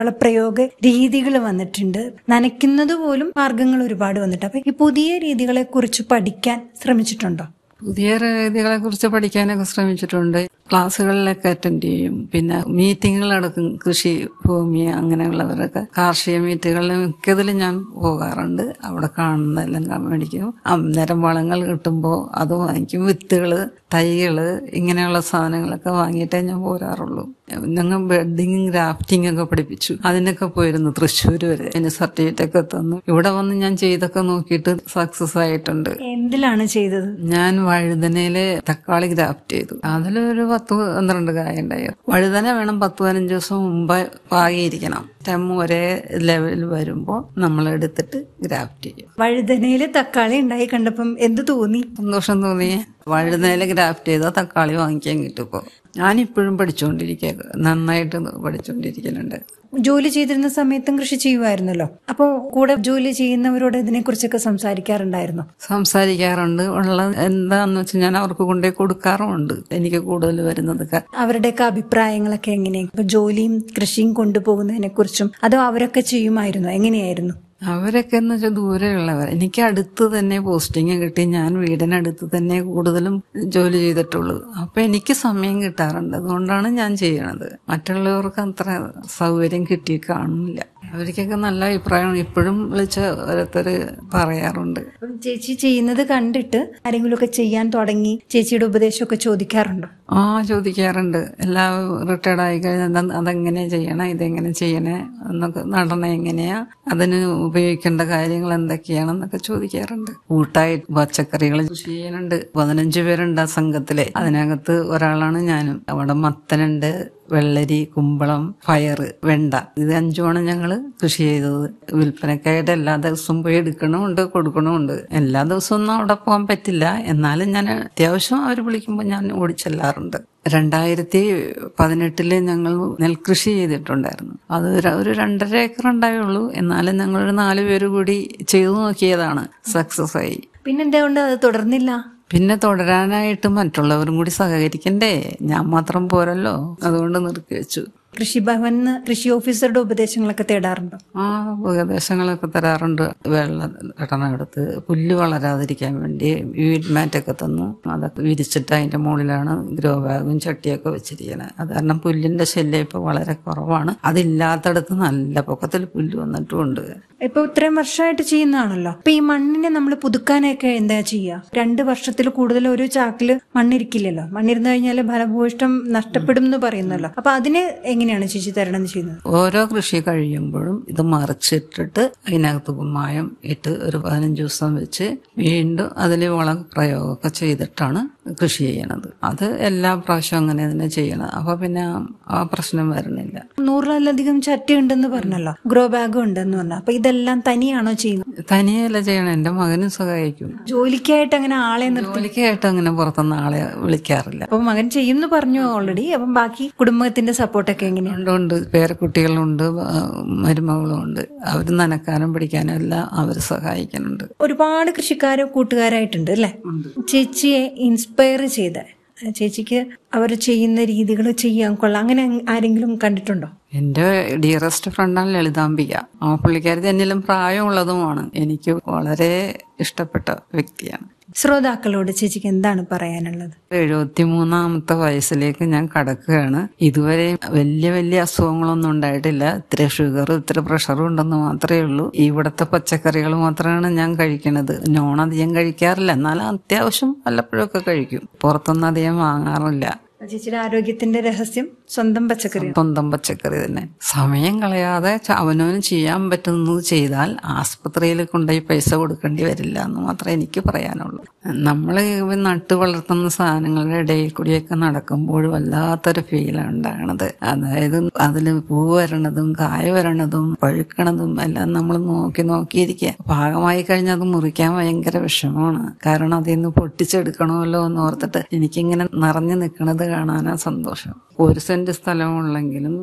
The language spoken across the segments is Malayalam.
വളപ്രയോഗ രീതികൾ വന്നിട്ടുണ്ട് നനയ്ക്കുന്നത് പോലും മാർഗങ്ങൾ ഒരുപാട് വന്നിട്ടുണ്ട് അപ്പൊ ഈ പുതിയ രീതികളെ കുറിച്ച് പഠിക്കാൻ ശ്രമിച്ചിട്ടുണ്ടോ പുതിയ രീതികളെ കുറിച്ച് പഠിക്കാനൊക്കെ ശ്രമിച്ചിട്ടുണ്ട് ക്ലാസ്സുകളിലൊക്കെ അറ്റൻഡ് ചെയ്യും പിന്നെ മീറ്റിങ്ങുകൾ നടക്കും കൃഷി ഭൂമി അങ്ങനെയുള്ളവരൊക്കെ കാർഷിക മീറ്റുകളിൽ മിക്കതിലും ഞാൻ പോകാറുണ്ട് അവിടെ കാണുന്നതെല്ലാം കാ- മേടിക്കും അന്നേരം വളങ്ങൾ കിട്ടുമ്പോൾ അത് വാങ്ങിക്കും വിത്തുകള് തൈകള് ഇങ്ങനെയുള്ള സാധനങ്ങളൊക്കെ വാങ്ങിയിട്ടേ ഞാൻ പോരാറുള്ളൂ ഞങ്ങൾ ബെഡിങ് ഗ്രാഫ്റ്റിംഗ് ഒക്കെ പഠിപ്പിച്ചു അതിനൊക്കെ പോയിരുന്നു തൃശ്ശൂർ വരെ അതിന് സർട്ടിഫിക്കറ്റ് ഒക്കെ തന്നു ഇവിടെ വന്ന് ഞാൻ ചെയ്തൊക്കെ നോക്കിയിട്ട് സക്സസ് ആയിട്ടുണ്ട് എന്തിലാണ് ചെയ്തത് ഞാൻ വഴുതനയില് തക്കാളി ഗ്രാഫ്റ്റ് ചെയ്തു അതിലൊരു പത്ത് പന്ത്രണ്ട് കായ ഉണ്ടായി വഴുതന വേണം പത്ത് പതിനഞ്ച് ദിവസം മുമ്പ് പാകിയിരിക്കണം സ്റ്റെം ഒരേ ലെവലിൽ വരുമ്പോൾ നമ്മൾ എടുത്തിട്ട് ഗ്രാഫ്റ്റ് ചെയ്യും വഴുതനയില് തക്കാളി ഉണ്ടായി കണ്ടപ്പം എന്ത് തോന്നി സന്തോഷം തോന്നിയേ വഴുതനയില് ഗ്രാഫ്റ്റ് ചെയ്താൽ തക്കാളി വാങ്ങിക്കാൻ കിട്ടും ഇപ്പോൾ ഞാനിപ്പോഴും പഠിച്ചുകൊണ്ടിരിക്കുക നന്നായിട്ട് പഠിച്ചുകൊണ്ടിരിക്കുന്നുണ്ട് ജോലി ചെയ്തിരുന്ന സമയത്തും കൃഷി ചെയ്യുമായിരുന്നല്ലോ അപ്പോൾ കൂടെ ജോലി ചെയ്യുന്നവരോട് ഇതിനെക്കുറിച്ചൊക്കെ സംസാരിക്കാറുണ്ടായിരുന്നു സംസാരിക്കാറുണ്ട് ഉള്ള എന്താന്ന് വെച്ചാൽ ഞാൻ അവർക്ക് കൊണ്ടുപോയി കൊടുക്കാറുമുണ്ട് എനിക്ക് കൂടുതൽ വരുന്നതൊക്കെ അവരുടെയൊക്കെ അഭിപ്രായങ്ങളൊക്കെ എങ്ങനെയാണ് ഇപ്പൊ ജോലിയും കൃഷിയും കൊണ്ടുപോകുന്നതിനെ കുറിച്ചും അതോ അവരൊക്കെ ചെയ്യുമായിരുന്നു എങ്ങനെയായിരുന്നു അവരൊക്കെ എന്ന് വെച്ചാൽ ദൂരെയുള്ളവർ എനിക്ക് അടുത്ത് തന്നെ പോസ്റ്റിംഗ് കിട്ടി ഞാൻ വീടിനടുത്ത് തന്നെ കൂടുതലും ജോലി ചെയ്തിട്ടുള്ളൂ അപ്പൊ എനിക്ക് സമയം കിട്ടാറുണ്ട് അതുകൊണ്ടാണ് ഞാൻ ചെയ്യണത് മറ്റുള്ളവർക്ക് അത്ര സൗകര്യം കിട്ടി കാണില്ല അവർക്കൊക്കെ നല്ല അഭിപ്രായമാണ് ഇപ്പോഴും വിളിച്ച് ഓരോരുത്തര് പറയാറുണ്ട് അപ്പം ചേച്ചി ചെയ്യുന്നത് കണ്ടിട്ട് ആരെങ്കിലുമൊക്കെ ചെയ്യാൻ തുടങ്ങി ചേച്ചിയുടെ ഉപദേശമൊക്കെ ചോദിക്കാറുണ്ടോ ആ ചോദിക്കാറുണ്ട് എല്ലാം റിട്ടയർഡ് ആയി കഴിഞ്ഞാൽ അതെങ്ങനെ ചെയ്യണം ഇതെങ്ങനെ ചെയ്യണേ എന്നൊക്കെ നടണം എങ്ങനെയാ അതിന് ഉപയോഗിക്കേണ്ട കാര്യങ്ങൾ എന്തൊക്കെയാണെന്നൊക്കെ ചോദിക്കാറുണ്ട് കൂട്ടായി പച്ചക്കറികൾ കൃഷി ചെയ്യാനുണ്ട് പതിനഞ്ച് പേരുണ്ട് ആ സംഘത്തിലെ അതിനകത്ത് ഒരാളാണ് ഞാനും അവിടെ മത്തനുണ്ട് വെള്ളരി കുമ്പളം പയറ് വെണ്ട ഇത് അഞ്ചുമാണ് ഞങ്ങൾ കൃഷി ചെയ്തത് വിൽപ്പനക്കായിട്ട് എല്ലാ ദിവസവും പോയി എടുക്കണമുണ്ട് കൊടുക്കണമുണ്ട് എല്ലാ ദിവസവും ഒന്നും അവിടെ പോകാൻ പറ്റില്ല എന്നാലും ഞാൻ അത്യാവശ്യം അവർ വിളിക്കുമ്പോൾ ഞാൻ ഓടിച്ചെല്ലാറുണ്ട് രണ്ടായിരത്തി പതിനെട്ടില് ഞങ്ങൾ നെൽകൃഷി ചെയ്തിട്ടുണ്ടായിരുന്നു അത് ഒരു- ഒരു രണ്ടര ഏക്കർ ഉണ്ടായുള്ളൂ എന്നാലും ഞങ്ങളൊരു നാല് പേര് കൂടി ചെയ്തു നോക്കിയതാണ് സക്സസ് ആയി പിന്നെന്തുകൊണ്ട് അത് തുടർന്നില്ല പിന്നെ തുടരാനായിട്ട് മറ്റുള്ളവരും കൂടി സഹകരിക്കണ്ടേ ഞാൻ മാത്രം പോരല്ലോ അതുകൊണ്ട് നിർത്തി വെച്ചു കൃഷിഭവനിന്ന് കൃഷി ഓഫീസറുടെ ഉപദേശങ്ങളൊക്കെ തേടാറുണ്ടോ ആ ഉപദേശങ്ങളൊക്കെ തരാറുണ്ട് വെള്ളം ഇടണമെടുത്ത് പുല്ല് വളരാതിരിക്കാൻ വേണ്ടി വീഡ് മാറ്റൊക്കെ തന്നു അതൊക്കെ വിരിച്ചിട്ട് അതിന്റെ മുകളിലാണ് ഗ്രോ ബാഗും ചട്ടിയൊക്കെ വെച്ചിരിക്കുന്നത് അത് കാരണം പുല്ലിന്റെ ശല്യം ഇപ്പൊ വളരെ കുറവാണ് അതില്ലാത്തടത്ത് നല്ല പൊക്കത്തിൽ പുല്ല് വന്നിട്ടുമുണ്ട് ഇപ്പൊ ഇത്രയും വർഷമായിട്ട് ചെയ്യുന്നതാണല്ലോ അപ്പൊ ഈ മണ്ണിനെ നമ്മൾ പുതുക്കാനൊക്കെ എന്താ ചെയ്യുക രണ്ട് വർഷത്തിൽ കൂടുതൽ ഒരു ചാക്കില് മണ്ണിരിക്കില്ലല്ലോ മണ്ണിരുന്നു കഴിഞ്ഞാൽ ഫലഭൂയിഷ്ടം നഷ്ടപ്പെടും എന്ന് പറയുന്നല്ലോ അപ്പൊ അതിന് എങ്ങനെയാണ് ചേച്ചി തരണം ചെയ്യുന്നത് ഓരോ കൃഷി കഴിയുമ്പോഴും ഇത് മറിച്ചിട്ടിട്ട് അതിനകത്ത് കുമ്മായം ഇട്ട് ഒരു പതിനഞ്ച് ദിവസം വെച്ച് വീണ്ടും അതിൽ വളം പ്രയോഗമൊക്കെ ചെയ്തിട്ടാണ് കൃഷി ചെയ്യണത് അത് എല്ലാ പ്രാവശ്യവും അങ്ങനെ തന്നെ ചെയ്യണം അപ്പൊ പിന്നെ ആ പ്രശ്നം വരുന്നില്ല നൂറിലധികം ചട്ടി ഉണ്ടെന്ന് പറഞ്ഞല്ലോ ഗ്രോ ബാഗും ഉണ്ടെന്ന് പറഞ്ഞു അപ്പൊ ഇതെല്ലാം തനിയാണോ ചെയ്യുന്നത് തനിയല്ല ചെയ്യണം എന്റെ മകനും സഹായിക്കും ജോലിക്കായിട്ട് അങ്ങനെ ആളെ നിർത്തി ജോലിക്കായിട്ട് അങ്ങനെ പുറത്തുനിന്ന് ആളെ വിളിക്കാറില്ല അപ്പൊ മകൻ ചെയ്യുമെന്ന് പറഞ്ഞു ഓൾറെഡി അപ്പം ബാക്കി കുടുംബത്തിന്റെ സപ്പോർട്ടൊക്കെ എങ്ങനെയാണ് ഉണ്ട് ഉണ്ട് പേരക്കുട്ടികളുണ്ട് ആ, മരുമകളും ഉണ്ട് അവർ നനക്കാനും പിടിക്കാനും എല്ലാം അവർ സഹായിക്കുന്നുണ്ട് ഒരുപാട് കൃഷിക്കാരോ കൂട്ടുകാരായിട്ടുണ്ട് അല്ലേ ചേച്ചിയെ ഇൻസ്പയർ ചെയ്ത ചേച്ചിക്ക് അവർ ചെയ്യുന്ന രീതികൾ ചെയ്യാൻ കൊള്ളാം അങ്ങനെ ആരെങ്കിലും കണ്ടിട്ടുണ്ടോ എന്റെ ഡിയറസ്റ്റ് ഫ്രണ്ടാണ് ലളിതാംബിക ആ പുള്ളിക്കാരി എന്നിലും പ്രായമുള്ളതുമാണ് എനിക്ക് വളരെ ഇഷ്ടപ്പെട്ട വ്യക്തിയാണ് ശ്രോതാക്കളോട് ചേച്ചിക്ക് എന്താണ് പറയാനുള്ളത് എഴുപത്തിമൂന്നാമത്തെ വയസ്സിലേക്ക് ഞാൻ കടക്കുകയാണ് ഇതുവരെ വലിയ വലിയ അസുഖങ്ങളൊന്നും ഉണ്ടായിട്ടില്ല ഇത്ര ഷുഗർ ഇത്ര പ്രഷറും ഉണ്ടെന്ന് മാത്രമേ ഉള്ളൂ ഇവിടുത്തെ പച്ചക്കറികൾ മാത്രമാണ് ഞാൻ കഴിക്കുന്നത് നോൺ അധികം കഴിക്കാറില്ല എന്നാലും അത്യാവശ്യം വല്ലപ്പോഴൊക്കെ കഴിക്കും പുറത്തൊന്നും അധികം വാങ്ങാറില്ല ചേച്ചിയുടെ ആരോഗ്യത്തിന്റെ രഹസ്യം സ്വന്തം പച്ചക്കറി സ്വന്തം പച്ചക്കറി തന്നെ സമയം കളയാതെ ച- അവനവന് ചെയ്യാൻ പറ്റുന്നത് ചെയ്താൽ ആസ്പത്രിയിൽ കൊണ്ടുപോയി പൈസ കൊടുക്കേണ്ടി വരില്ല എന്ന് മാത്രമേ എനിക്ക് പറയാനുള്ളൂ നമ്മൾ നട്ടു വളർത്തുന്ന സാധനങ്ങളുടെ ഇടയിൽ കൂടിയൊക്കെ നടക്കുമ്പോൾ വല്ലാത്തൊരു ഫീലാണ് ഉണ്ടാകണത് അതായത് അതിൽ പൂ വരണതും കായ വരണതും പഴുക്കണതും എല്ലാം നമ്മൾ നോക്കി നോക്കിയിരിക്കുക പാകമായി കഴിഞ്ഞാൽ അത് മുറിക്കാൻ ഭയങ്കര വിഷമമാണ് കാരണം അതിൽ നിന്ന് പൊട്ടിച്ചെടുക്കണമല്ലോ എന്ന് ഓർത്തിട്ട് എനിക്കിങ്ങനെ നിറഞ്ഞു നിൽക്കണത് കാണാനാ സന്തോഷം ഒരു സെന്റ് സ്ഥലമുള്ളെങ്കിലും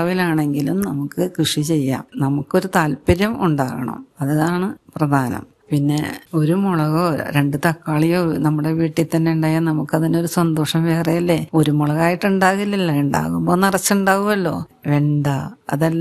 നട്ടുപ്പാവിലാണെങ്കിലും നമുക്ക് കൃഷി ചെയ്യാം നമുക്കൊരു താല്പര്യം ഉണ്ടാകണം അതാണ് പ്രധാനം പിന്നെ ഒരു മുളകോ രണ്ട് തക്കാളിയോ നമ്മുടെ വീട്ടിൽ തന്നെ ഉണ്ടായാൽ നമുക്കതിനൊരു സന്തോഷം വേറെയല്ലേ ഒരു മുളകായിട്ട് ഉണ്ടാകില്ലല്ലോ ഉണ്ടാകുമ്പോൾ നിറച്ചുണ്ടാവുമല്ലോ വെണ്ട അതെല്ലാം